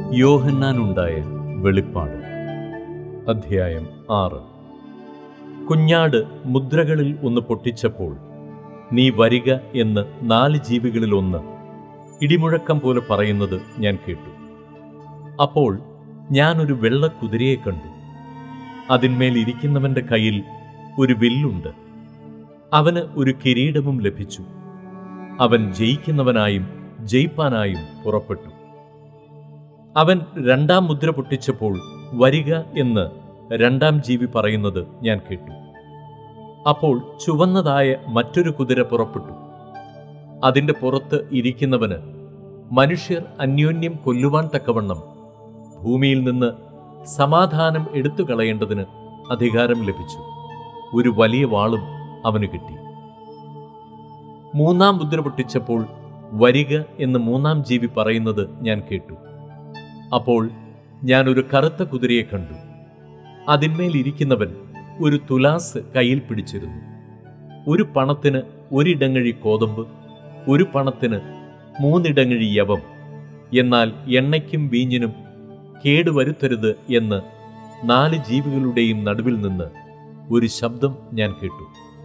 യോഹന്നാനുണ്ടായ വെളിപ്പാട് അധ്യായം ആറ് കുഞ്ഞാട് മുദ്രകളിൽ ഒന്ന് പൊട്ടിച്ചപ്പോൾ നീ വരിക എന്ന് നാല് ജീവികളിൽ ഒന്ന് ഇടിമുഴക്കം പോലെ പറയുന്നത് ഞാൻ കേട്ടു അപ്പോൾ ഞാനൊരു വെള്ള കുതിരയെ കണ്ടു അതിന്മേൽ ഇരിക്കുന്നവന്റെ കയ്യിൽ ഒരു വില്ലുണ്ട് അവന് ഒരു കിരീടവും ലഭിച്ചു അവൻ ജയിക്കുന്നവനായും ജയിപ്പാനായും പുറപ്പെട്ടു അവൻ രണ്ടാം മുദ്ര പൊട്ടിച്ചപ്പോൾ വരിക എന്ന് രണ്ടാം ജീവി പറയുന്നത് ഞാൻ കേട്ടു അപ്പോൾ ചുവന്നതായ മറ്റൊരു കുതിര പുറപ്പെട്ടു അതിന്റെ പുറത്ത് ഇരിക്കുന്നവന് മനുഷ്യർ അന്യോന്യം കൊല്ലുവാൻ തക്കവണ്ണം ഭൂമിയിൽ നിന്ന് സമാധാനം എടുത്തു കളയേണ്ടതിന് അധികാരം ലഭിച്ചു ഒരു വലിയ വാളും അവന് കിട്ടി മൂന്നാം മുദ്ര പൊട്ടിച്ചപ്പോൾ വരിക എന്ന് മൂന്നാം ജീവി പറയുന്നത് ഞാൻ കേട്ടു അപ്പോൾ ഞാൻ ഒരു കറുത്ത കുതിരയെ കണ്ടു അതിന്മേൽ ഇരിക്കുന്നവൻ ഒരു തുലാസ് കയ്യിൽ പിടിച്ചിരുന്നു ഒരു പണത്തിന് ഒരിടങ്ങഴി കോതമ്പ് ഒരു പണത്തിന് മൂന്നിടങ്ങഴി യവം എന്നാൽ എണ്ണയ്ക്കും വീഞ്ഞിനും കേടുവരുത്തരുത് എന്ന് നാല് ജീവികളുടെയും നടുവിൽ നിന്ന് ഒരു ശബ്ദം ഞാൻ കേട്ടു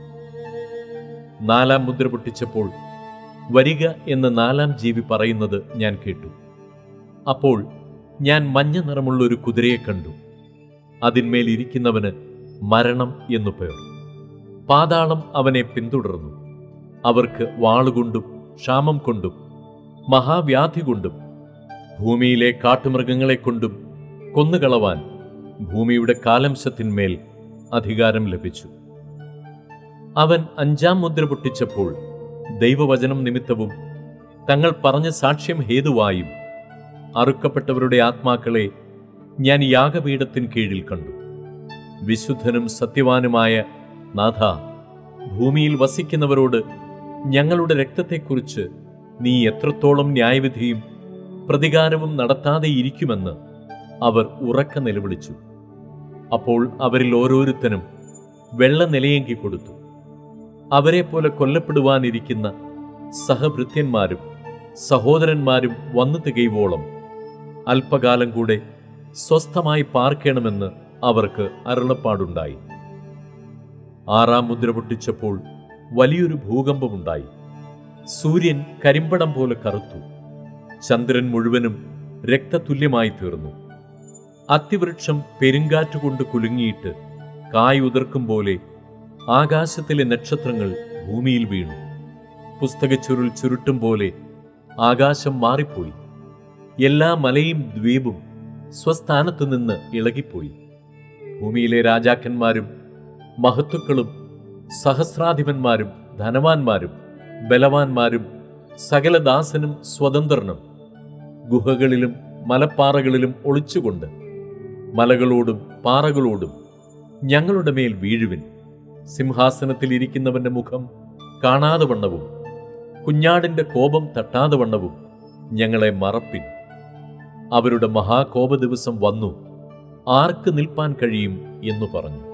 നാലാം മുദ്ര പൊട്ടിച്ചപ്പോൾ വരിക എന്ന് നാലാം ജീവി പറയുന്നത് ഞാൻ കേട്ടു അപ്പോൾ ഞാൻ മഞ്ഞ നിറമുള്ള ഒരു കുതിരയെ കണ്ടു അതിന്മേൽ ഇരിക്കുന്നവന് മരണം എന്നു പേർ പാതാളം അവനെ പിന്തുടർന്നു അവർക്ക് വാളുകൊണ്ടും ക്ഷാമം കൊണ്ടും മഹാവ്യാധി കൊണ്ടും ഭൂമിയിലെ കാട്ടുമൃഗങ്ങളെ കൊണ്ടും കൊന്നുകളവാൻ ഭൂമിയുടെ കാലംശത്തിന്മേൽ അധികാരം ലഭിച്ചു അവൻ അഞ്ചാം മുദ്ര പൊട്ടിച്ചപ്പോൾ ദൈവവചനം നിമിത്തവും തങ്ങൾ പറഞ്ഞ സാക്ഷ്യം ഹേതുവായും അറുക്കപ്പെട്ടവരുടെ ആത്മാക്കളെ ഞാൻ യാഗപീഠത്തിൻ കീഴിൽ കണ്ടു വിശുദ്ധനും സത്യവാനുമായ നാഥ ഭൂമിയിൽ വസിക്കുന്നവരോട് ഞങ്ങളുടെ രക്തത്തെക്കുറിച്ച് നീ എത്രത്തോളം ന്യായവിധിയും പ്രതികാരവും നടത്താതെ ഇരിക്കുമെന്ന് അവർ ഉറക്ക നിലവിളിച്ചു അപ്പോൾ അവരിൽ ഓരോരുത്തനും വെള്ള നിലയെങ്കി കൊടുത്തു അവരെ പോലെ കൊല്ലപ്പെടുവാനിരിക്കുന്ന സഹഭൃത്യന്മാരും സഹോദരന്മാരും വന്നു തികയുവോളം അല്പകാലം കൂടെ സ്വസ്ഥമായി പാർക്കണമെന്ന് അവർക്ക് അരുളപ്പാടുണ്ടായി ആറാം മുദ്ര പൊട്ടിച്ചപ്പോൾ വലിയൊരു ഭൂകമ്പമുണ്ടായി സൂര്യൻ കരിമ്പടം പോലെ കറുത്തു ചന്ദ്രൻ മുഴുവനും രക്തതുല്യമായി തീർന്നു അത്തിവൃക്ഷം പെരുങ്കാറ്റുകൊണ്ട് കുലുങ്ങിയിട്ട് കായ് ഉതിർക്കും പോലെ ആകാശത്തിലെ നക്ഷത്രങ്ങൾ ഭൂമിയിൽ വീണു പുസ്തകച്ചുരുൾ ചുരുട്ടും പോലെ ആകാശം മാറിപ്പോയി എല്ലാ മലയും ദ്വീപും സ്വസ്ഥാനത്തു നിന്ന് ഇളകിപ്പോയി ഭൂമിയിലെ രാജാക്കന്മാരും മഹത്തുക്കളും സഹസ്രാധിപന്മാരും ധനവാന്മാരും ബലവാന്മാരും സകല ദാസനും സ്വതന്ത്രനും ഗുഹകളിലും മലപ്പാറകളിലും ഒളിച്ചുകൊണ്ട് മലകളോടും പാറകളോടും ഞങ്ങളുടെ മേൽ വീഴുവിൻ സിംഹാസനത്തിൽ ഇരിക്കുന്നവന്റെ മുഖം കാണാതെ വണ്ണവും കുഞ്ഞാടിന്റെ കോപം തട്ടാതെ വണ്ണവും ഞങ്ങളെ മറപ്പിൻ അവരുടെ മഹാകോപ ദിവസം വന്നു ആർക്ക് നിൽപ്പാൻ കഴിയും എന്നു പറഞ്ഞു